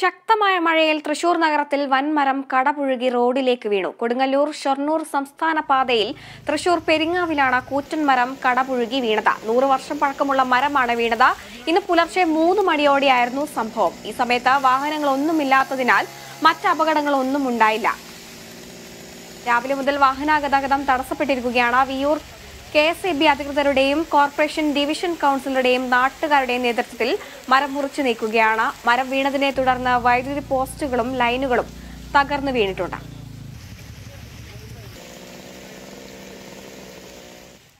ശക്തമായ മഴയിൽ തൃശൂർ നഗരത്തിൽ വൻമരം കടപുഴുകി റോഡിലേക്ക് വീണു കൊടുങ്ങല്ലൂർ ഷൊർണൂർ സംസ്ഥാന പാതയിൽ തൃശൂർ പെരിങ്ങാവിലാണ് കൂറ്റൻ മരം കടപുഴുകി വീണത് നൂറ് വർഷം പഴക്കമുള്ള മരമാണ് വീണത് ഇന്ന് പുലർച്ചെ മൂന്ന് മണിയോടെയായിരുന്നു സംഭവം ഈ സമയത്ത് വാഹനങ്ങളൊന്നുമില്ലാത്തതിനാൽ മറ്റ് അപകടങ്ങളൊന്നും ഉണ്ടായില്ല രാവിലെ മുതൽ വാഹനഗതാഗതം തടസ്സപ്പെട്ടിരിക്കുകയാണ് Viyyur K S E B അധികൃതരുടെയും കോർപ്പറേഷൻ ഡിവിഷൻ കൗൺസിലറുടെയും നാട്ടുകാരുടെയും നേതൃത്വത്തിൽ മരം മുറിച്ചു നീക്കുകയാണ് മരം വീണതിനെ തുടർന്ന് വൈദ്യുതി പോസ്റ്റുകളും ലൈനുകളും തകർന്നു വീണിട്ടുണ്ട്